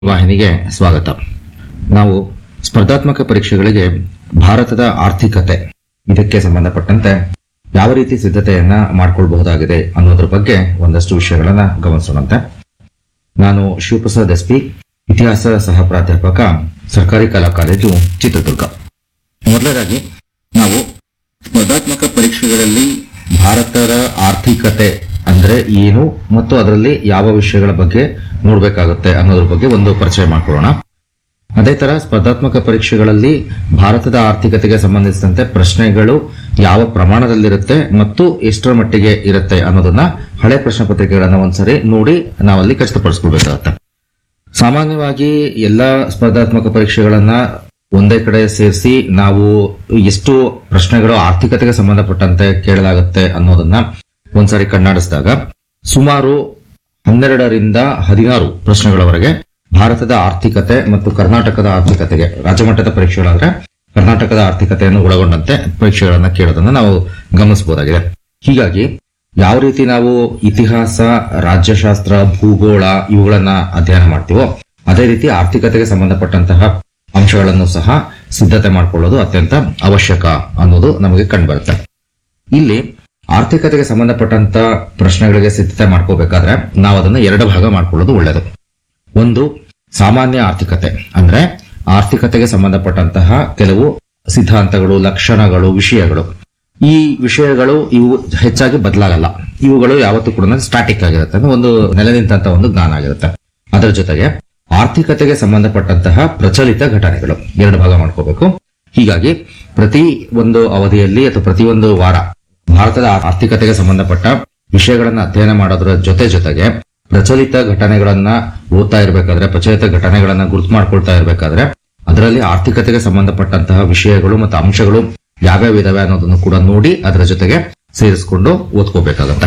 ವಾಹಿನಿಗೆ ಸ್ವಾಗತ ನಾವು ಸ್ಪರ್ಧಾತ್ಮಕ ಪರೀಕ್ಷೆಗಳಿಗೆ ಭಾರತದ ಆರ್ಥಿಕತೆ ಇದಕ್ಕೆ ಸಂಬಂಧಪಟ್ಟಂತೆ ಯಾವ ರೀತಿ ಸಿದ್ಧತೆಯನ್ನ ಮಾಡಿಕೊಳ್ಬಹುದಾಗಿದೆ ಅನ್ನೋದ್ರ ಬಗ್ಗೆ ಒಂದಷ್ಟು ವಿಷಯಗಳನ್ನ ಗಮನಿಸೋಣಂತೆ ನಾನು ಶಿವಪ್ರಸಾದ್ ಎಸ್ ಪಿ ಇತಿಹಾಸ ಸಹ ಪ್ರಾಧ್ಯಾಪಕ ಸರ್ಕಾರಿ ಕಲಾ ಕಾಲೇಜು ಚಿತ್ರದುರ್ಗ ಮೊದಲನೇದಾಗಿ ನಾವು ಸ್ಪರ್ಧಾತ್ಮಕ ಪರೀಕ್ಷೆಗಳಲ್ಲಿ ಭಾರತದ ಆರ್ಥಿಕತೆ ಅಂದ್ರೆ ಏನು ಮತ್ತು ಅದರಲ್ಲಿ ಯಾವ ವಿಷಯಗಳ ಬಗ್ಗೆ ನೋಡಬೇಕಾಗುತ್ತೆ ಅನ್ನೋದ್ರ ಬಗ್ಗೆ ಒಂದು ಪರಿಚಯ ಮಾಡ್ಕೊಳ್ಳೋಣ ಅದೇ ತರ ಸ್ಪರ್ಧಾತ್ಮಕ ಪರೀಕ್ಷೆಗಳಲ್ಲಿ ಭಾರತದ ಆರ್ಥಿಕತೆಗೆ ಸಂಬಂಧಿಸಿದಂತೆ ಪ್ರಶ್ನೆಗಳು ಯಾವ ಪ್ರಮಾಣದಲ್ಲಿರುತ್ತೆ ಮತ್ತು ಎಷ್ಟರ ಮಟ್ಟಿಗೆ ಇರುತ್ತೆ ಅನ್ನೋದನ್ನ ಹಳೆ ಪ್ರಶ್ನೆ ಪತ್ರಿಕೆಗಳನ್ನ ಒಂದ್ಸರಿ ನೋಡಿ ನಾವಲ್ಲಿ ಖಚಿತಪಡಿಸ್ಕೊಳ್ಬೇಕಾಗತ್ತೆ ಸಾಮಾನ್ಯವಾಗಿ ಎಲ್ಲ ಸ್ಪರ್ಧಾತ್ಮಕ ಪರೀಕ್ಷೆಗಳನ್ನ ಒಂದೇ ಕಡೆ ಸೇರಿಸಿ ನಾವು ಎಷ್ಟು ಪ್ರಶ್ನೆಗಳು ಆರ್ಥಿಕತೆಗೆ ಸಂಬಂಧಪಟ್ಟಂತೆ ಕೇಳಲಾಗುತ್ತೆ ಅನ್ನೋದನ್ನ ಒಂದ್ಸಾರಿ ಕಣ್ಣಾಡಿಸಿದಾಗ ಸುಮಾರು ಹನ್ನೆರಡರಿಂದ ಹದಿನಾರು ಪ್ರಶ್ನೆಗಳವರೆಗೆ ಭಾರತದ ಆರ್ಥಿಕತೆ ಮತ್ತು ಕರ್ನಾಟಕದ ಆರ್ಥಿಕತೆಗೆ ರಾಜ್ಯಮಟ್ಟದ ಪರೀಕ್ಷೆಗಳಾದ್ರೆ ಕರ್ನಾಟಕದ ಆರ್ಥಿಕತೆಯನ್ನು ಒಳಗೊಂಡಂತೆ ಪರೀಕ್ಷೆಗಳನ್ನ ಕೇಳೋದನ್ನ ನಾವು ಗಮನಿಸಬಹುದಾಗಿದೆ ಹೀಗಾಗಿ ಯಾವ ರೀತಿ ನಾವು ಇತಿಹಾಸ ರಾಜ್ಯಶಾಸ್ತ್ರ ಭೂಗೋಳ ಇವುಗಳನ್ನ ಅಧ್ಯಯನ ಮಾಡ್ತೀವೋ ಅದೇ ರೀತಿ ಆರ್ಥಿಕತೆಗೆ ಸಂಬಂಧಪಟ್ಟಂತಹ ಅಂಶಗಳನ್ನು ಸಹ ಸಿದ್ಧತೆ ಮಾಡಿಕೊಳ್ಳೋದು ಅತ್ಯಂತ ಅವಶ್ಯಕ ಅನ್ನೋದು ನಮಗೆ ಕಂಡುಬರುತ್ತೆ ಇಲ್ಲಿ ಆರ್ಥಿಕತೆಗೆ ಸಂಬಂಧಪಟ್ಟಂತ ಪ್ರಶ್ನೆಗಳಿಗೆ ಸಿದ್ಧತೆ ಮಾಡ್ಕೋಬೇಕಾದ್ರೆ ನಾವು ಅದನ್ನ ಎರಡು ಭಾಗ ಮಾಡ್ಕೊಳ್ಳೋದು ಒಳ್ಳೆಯದು ಒಂದು ಸಾಮಾನ್ಯ ಆರ್ಥಿಕತೆ ಅಂದ್ರೆ ಆರ್ಥಿಕತೆಗೆ ಸಂಬಂಧಪಟ್ಟಂತಹ ಕೆಲವು ಸಿದ್ಧಾಂತಗಳು ಲಕ್ಷಣಗಳು ವಿಷಯಗಳು ಈ ವಿಷಯಗಳು ಇವು ಹೆಚ್ಚಾಗಿ ಬದಲಾಗಲ್ಲ ಇವುಗಳು ಯಾವತ್ತೂ ಕೂಡ ಸ್ಟಾಟಿಕ್ ಆಗಿರುತ್ತೆ ಅಂದ್ರೆ ಒಂದು ನೆಲೆ ನಿಂತಹ ಒಂದು ಜ್ಞಾನ ಆಗಿರುತ್ತೆ ಅದರ ಜೊತೆಗೆ ಆರ್ಥಿಕತೆಗೆ ಸಂಬಂಧಪಟ್ಟಂತಹ ಪ್ರಚಲಿತ ಘಟನೆಗಳು ಎರಡು ಭಾಗ ಮಾಡ್ಕೋಬೇಕು ಹೀಗಾಗಿ ಪ್ರತಿ ಒಂದು ಅವಧಿಯಲ್ಲಿ ಅಥವಾ ಪ್ರತಿಯೊಂದು ವಾರ ಭಾರತದ ಆರ್ಥಿಕತೆಗೆ ಸಂಬಂಧಪಟ್ಟ ವಿಷಯಗಳನ್ನ ಅಧ್ಯಯನ ಮಾಡೋದ್ರ ಜೊತೆ ಜೊತೆಗೆ ಪ್ರಚಲಿತ ಘಟನೆಗಳನ್ನ ಓದ್ತಾ ಇರಬೇಕಾದ್ರೆ ಪ್ರಚಲಿತ ಘಟನೆಗಳನ್ನ ಗುರುತು ಮಾಡ್ಕೊಳ್ತಾ ಇರಬೇಕಾದ್ರೆ ಅದರಲ್ಲಿ ಆರ್ಥಿಕತೆಗೆ ಸಂಬಂಧಪಟ್ಟಂತಹ ವಿಷಯಗಳು ಮತ್ತು ಅಂಶಗಳು ಯಾವ್ಯಾವ ಇದಾವೆ ಅನ್ನೋದನ್ನು ಕೂಡ ನೋಡಿ ಅದರ ಜೊತೆಗೆ ಸೇರಿಸ್ಕೊಂಡು ಓದ್ಕೋಬೇಕಾಗತ್ತೆ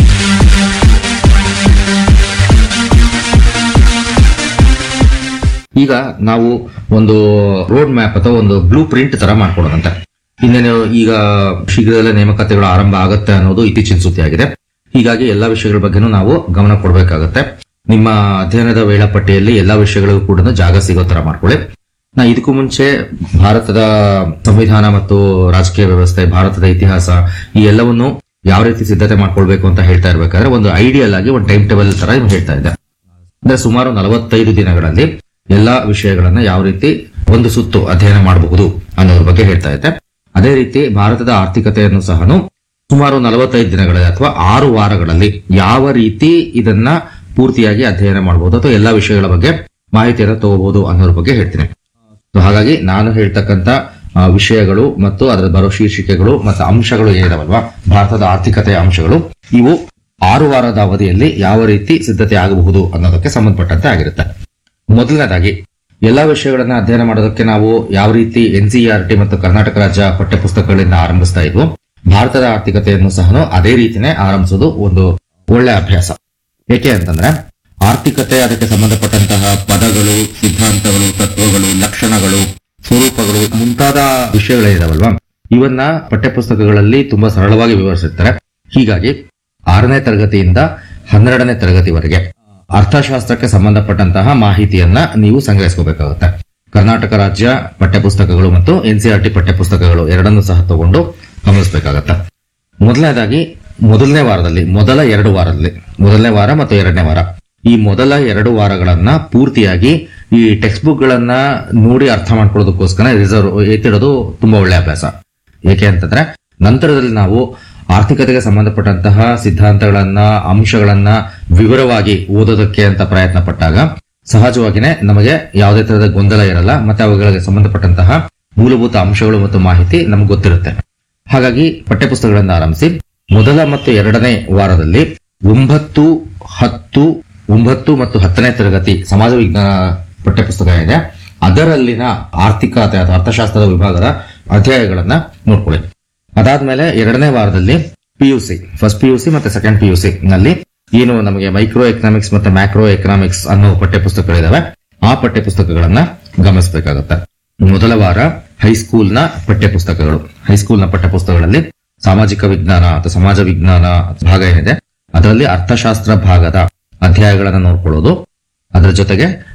ಈಗ ನಾವು ಒಂದು ರೋಡ್ ಮ್ಯಾಪ್ ಅಥವಾ ಒಂದು ಬ್ಲೂ ಪ್ರಿಂಟ್ ತರ ಮಾಡ್ಕೊಡೋದಂತೆ ಇನ್ನೇನು ಈಗ ಶೀಘ್ರದಲ್ಲೇ ನೇಮಕಾತಿಗಳು ಆರಂಭ ಆಗುತ್ತೆ ಅನ್ನೋದು ಇತ್ತೀಚಿನ ಸುದ್ದಿ ಆಗಿದೆ ಹೀಗಾಗಿ ಎಲ್ಲಾ ವಿಷಯಗಳ ಬಗ್ಗೆನೂ ನಾವು ಗಮನ ಕೊಡಬೇಕಾಗತ್ತೆ ನಿಮ್ಮ ಅಧ್ಯಯನದ ವೇಳಾಪಟ್ಟಿಯಲ್ಲಿ ಎಲ್ಲಾ ವಿಷಯಗಳಿಗೂ ಕೂಡ ಜಾಗ ಸಿಗೋ ತರ ಮಾಡ್ಕೊಳ್ಳಿ ನಾ ಇದಕ್ಕೂ ಮುಂಚೆ ಭಾರತದ ಸಂವಿಧಾನ ಮತ್ತು ರಾಜಕೀಯ ವ್ಯವಸ್ಥೆ ಭಾರತದ ಇತಿಹಾಸ ಈ ಎಲ್ಲವನ್ನು ಯಾವ ರೀತಿ ಸಿದ್ಧತೆ ಮಾಡ್ಕೊಳ್ಬೇಕು ಅಂತ ಹೇಳ್ತಾ ಇರ್ಬೇಕಾದ್ರೆ ಒಂದು ಐಡಿಯಲ್ ಆಗಿ ಒಂದು ಟೈಮ್ ಟೇಬಲ್ ತರ ಹೇಳ್ತಾ ಇದೆ ಅಂದ್ರೆ ಸುಮಾರು ನಲವತ್ತೈದು ದಿನಗಳಲ್ಲಿ ಎಲ್ಲಾ ವಿಷಯಗಳನ್ನ ಯಾವ ರೀತಿ ಒಂದು ಸುತ್ತು ಅಧ್ಯಯನ ಮಾಡಬಹುದು ಅನ್ನೋದ್ರ ಬಗ್ಗೆ ಹೇಳ್ತಾ ಇದ್ದೆ ಅದೇ ರೀತಿ ಭಾರತದ ಆರ್ಥಿಕತೆಯನ್ನು ಸಹ ಸುಮಾರು ನಲವತ್ತೈದು ದಿನಗಳಲ್ಲಿ ಅಥವಾ ಆರು ವಾರಗಳಲ್ಲಿ ಯಾವ ರೀತಿ ಇದನ್ನ ಪೂರ್ತಿಯಾಗಿ ಅಧ್ಯಯನ ಮಾಡಬಹುದು ಅಥವಾ ಎಲ್ಲಾ ವಿಷಯಗಳ ಬಗ್ಗೆ ಮಾಹಿತಿಯನ್ನು ತಗೋಬಹುದು ಅನ್ನೋದ್ರ ಬಗ್ಗೆ ಹೇಳ್ತೀನಿ So ಹಾಗಾಗಿ ನಾನು ಹೇಳ್ತಕ್ಕಂತ ಆ, ವಿಷಯಗಳು ಮತ್ತು ಅದರ ಬರೋ ಶೀರ್ಷಿಕೆಗಳು ಮತ್ತು ಅಂಶಗಳು ಏನಿದಾವಲ್ವಾ ಭಾರತದ ಆರ್ಥಿಕತೆಯ ಅಂಶಗಳು ಇವು ಆರು ವಾರದ ಅವಧಿಯಲ್ಲಿ ಯಾವ ರೀತಿ ಸಿದ್ಧತೆ ಆಗಬಹುದು ಅನ್ನೋದಕ್ಕೆ ಸಂಬಂಧಪಟ್ಟಂತೆ ಆಗಿರುತ್ತೆ ಮೊದಲನೇದಾಗಿ ಎಲ್ಲಾ ವಿಷಯಗಳನ್ನ ಅಧ್ಯಯನ ಮಾಡೋದಕ್ಕೆ ನಾವು ಯಾವ ರೀತಿ ಎನ್ಸಿಇಆರ್ಟಿ ಮತ್ತು ಕರ್ನಾಟಕ ರಾಜ್ಯ ಪಠ್ಯಪುಸ್ತಕಗಳಿಂದ ಆರಂಭಿಸ್ತಾ ಇದ್ವು ಭಾರತದ ಆರ್ಥಿಕತೆಯನ್ನು ಸಹ ಅದೇ ರೀತಿನೇ ಆರಂಭಿಸೋದು ಒಂದು ಒಳ್ಳೆ ಅಭ್ಯಾಸ ಏಕೆ ಅಂತಂದ್ರೆ ಆರ್ಥಿಕತೆ ಅದಕ್ಕೆ ಸಂಬಂಧಪಟ್ಟಂತಹ ಪದಗಳು ಸಿದ್ಧಾಂತಗಳು ತತ್ವಗಳು ಲಕ್ಷಣಗಳು ಸ್ವರೂಪಗಳು ಮುಂತಾದ ವಿಷಯಗಳಿದಾವಲ್ವಾ ಇವನ್ನ ಪಠ್ಯಪುಸ್ತಕಗಳಲ್ಲಿ ತುಂಬಾ ಸರಳವಾಗಿ ವಿವರಿಸಿರ್ತಾರೆ ಹೀಗಾಗಿ ಆರನೇ ತರಗತಿಯಿಂದ ಹನ್ನೆರಡನೇ ತರಗತಿವರೆಗೆ ಅರ್ಥಶಾಸ್ತ್ರಕ್ಕೆ ಸಂಬಂಧಪಟ್ಟಂತಹ ಮಾಹಿತಿಯನ್ನ ನೀವು ಸಂಗ್ರಹಿಸ್ಕೋಬೇಕಾಗುತ್ತೆ ಕರ್ನಾಟಕ ರಾಜ್ಯ ಪಠ್ಯಪುಸ್ತಕಗಳು ಮತ್ತು ಎನ್ಸಿಆರ್ಟಿ ಪಠ್ಯಪುಸ್ತಕಗಳು ಎರಡನ್ನೂ ಸಹ ತಗೊಂಡು ಗಮನಿಸಬೇಕಾಗತ್ತೆ ಮೊದಲನೇದಾಗಿ ಮೊದಲನೇ ವಾರದಲ್ಲಿ ಮೊದಲ ಎರಡು ವಾರದಲ್ಲಿ ಮೊದಲನೇ ವಾರ ಮತ್ತು ಎರಡನೇ ವಾರ ಈ ಮೊದಲ ಎರಡು ವಾರಗಳನ್ನ ಪೂರ್ತಿಯಾಗಿ ಈ ಟೆಕ್ಸ್ಟ್ ಬುಕ್ ಗಳನ್ನ ನೋಡಿ ಅರ್ಥ ಮಾಡ್ಕೊಳ್ಳೋದಕ್ಕೋಸ್ಕರ ರಿಸರ್ವ್ ಎತ್ತಿಡೋದು ತುಂಬಾ ಒಳ್ಳೆ ಅಭ್ಯಾಸ ಏಕೆ ಅಂತಂದ್ರೆ ನಂತರದಲ್ಲಿ ನಾವು ಆರ್ಥಿಕತೆಗೆ ಸಂಬಂಧಪಟ್ಟಂತಹ ಸಿದ್ಧಾಂತಗಳನ್ನ ಅಂಶಗಳನ್ನ ವಿವರವಾಗಿ ಓದೋದಕ್ಕೆ ಅಂತ ಪ್ರಯತ್ನ ಪಟ್ಟಾಗ ಸಹಜವಾಗಿನೇ ನಮಗೆ ಯಾವುದೇ ತರಹದ ಗೊಂದಲ ಇರಲ್ಲ ಮತ್ತೆ ಅವುಗಳಿಗೆ ಸಂಬಂಧಪಟ್ಟಂತಹ ಮೂಲಭೂತ ಅಂಶಗಳು ಮತ್ತು ಮಾಹಿತಿ ನಮ್ಗೆ ಗೊತ್ತಿರುತ್ತೆ ಹಾಗಾಗಿ ಪಠ್ಯಪುಸ್ತಕಗಳಿಂದ ಆರಂಭಿಸಿ ಮೊದಲ ಮತ್ತು ಎರಡನೇ ವಾರದಲ್ಲಿ ಒಂಬತ್ತು ಹತ್ತು ಒಂಬತ್ತು ಮತ್ತು ಹತ್ತನೇ ತರಗತಿ ಸಮಾಜ ವಿಜ್ಞಾನ ಪಠ್ಯಪುಸ್ತಕ ಇದೆ ಅದರಲ್ಲಿನ ಆರ್ಥಿಕತೆ ಅಥವಾ ಅರ್ಥಶಾಸ್ತ್ರದ ವಿಭಾಗದ ಅಧ್ಯಾಯಗಳನ್ನ ನೋಡ್ಕೊಳ್ಳಿ ಅದಾದ್ಮೇಲೆ ಎರಡನೇ ವಾರದಲ್ಲಿ ಪಿಯುಸಿ ಫಸ್ಟ್ ಪಿಯುಸಿ ಮತ್ತೆ ಸೆಕೆಂಡ್ ಪಿಯುಸಿ ನಲ್ಲಿ ಏನು ನಮಗೆ ಮೈಕ್ರೋ ಎಕನಾಮಿಕ್ಸ್ ಮತ್ತೆ ಮ್ಯಾಕ್ರೋ ಎಕನಾಮಿಕ್ಸ್ ಅನ್ನೋ ಪಠ್ಯಪುಸ್ತಕಗಳಿದಾವೆ ಆ ಪಠ್ಯಪುಸ್ತಕಗಳನ್ನ ಗಮನಿಸಬೇಕಾಗುತ್ತೆ ಮೊದಲ ವಾರ ಹೈಸ್ಕೂಲ್ನ ಪಠ್ಯಪುಸ್ತಕಗಳು ಹೈಸ್ಕೂಲ್ನ ಪಠ್ಯಪುಸ್ತಕಗಳಲ್ಲಿ ಸಾಮಾಜಿಕ ವಿಜ್ಞಾನ ಅಥವಾ ಸಮಾಜ ವಿಜ್ಞಾನ ಭಾಗ ಏನಿದೆ ಅದರಲ್ಲಿ ಅರ್ಥಶಾಸ್ತ್ರ ಭಾಗದ ಅಧ್ಯಾಯಗಳನ್ನ ನೋಡ್ಕೊಳ್ಳೋದು ಅದರ ಜೊತೆಗೆ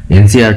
ಎನ್ ಸಿ ಆರ್